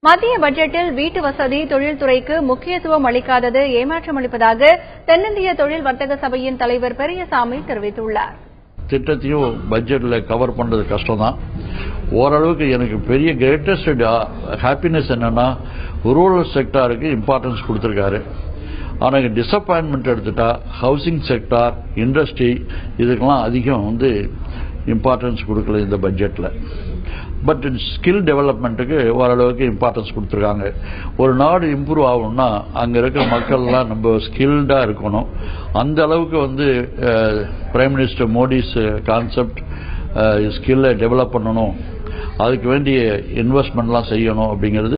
மத்திய பட்ஜெட்டில் வீட்டு வசதி தொழில்துறைக்கு முக்கியத்துவம் அளிக்காதது ஏமாற்றம் அளிப்பதாக தென்னிந்திய தொழில் வர்த்தக சபையின் தலைவர் பெரியசாமி தெரிவித்துள்ளார் திட்டத்தையும் பட்ஜெட்ல கவர் பண்றது கஷ்டம் தான் ஓரளவுக்கு எனக்கு பெரிய கிரேட்டஸ்ட் ஹாப்பினஸ் என்னன்னா ரூரல் செக்டாருக்கு இம்பார்ட்டன்ஸ் கொடுத்துருக்காரு ஆனால் டிசப்பாயின்மெண்ட் எடுத்துட்டா ஹவுசிங் செக்டார் இண்டஸ்ட்ரி இதுக்கெல்லாம் அதிகம் வந்து இம்பார்ட்டன்ஸ் கொடுக்கல இந்த பட்ஜெட்டில் பட் ஸ்கில் டெவலப்மெண்ட்டுக்கு ஓரளவுக்கு இம்பார்ட்டன்ஸ் கொடுத்துருக்காங்க ஒரு நாடு இம்ப்ரூவ் ஆகணும்னா அங்கே இருக்கிற மக்கள்லாம் நம்ம ஸ்கில்டாக இருக்கணும் அந்த அளவுக்கு வந்து பிரைம் மினிஸ்டர் மோடிஸ் கான்செப்ட் ஸ்கில்லை டெவலப் பண்ணணும் அதுக்கு வேண்டிய இன்வெஸ்ட்மெண்ட்லாம் செய்யணும் அப்படிங்கிறது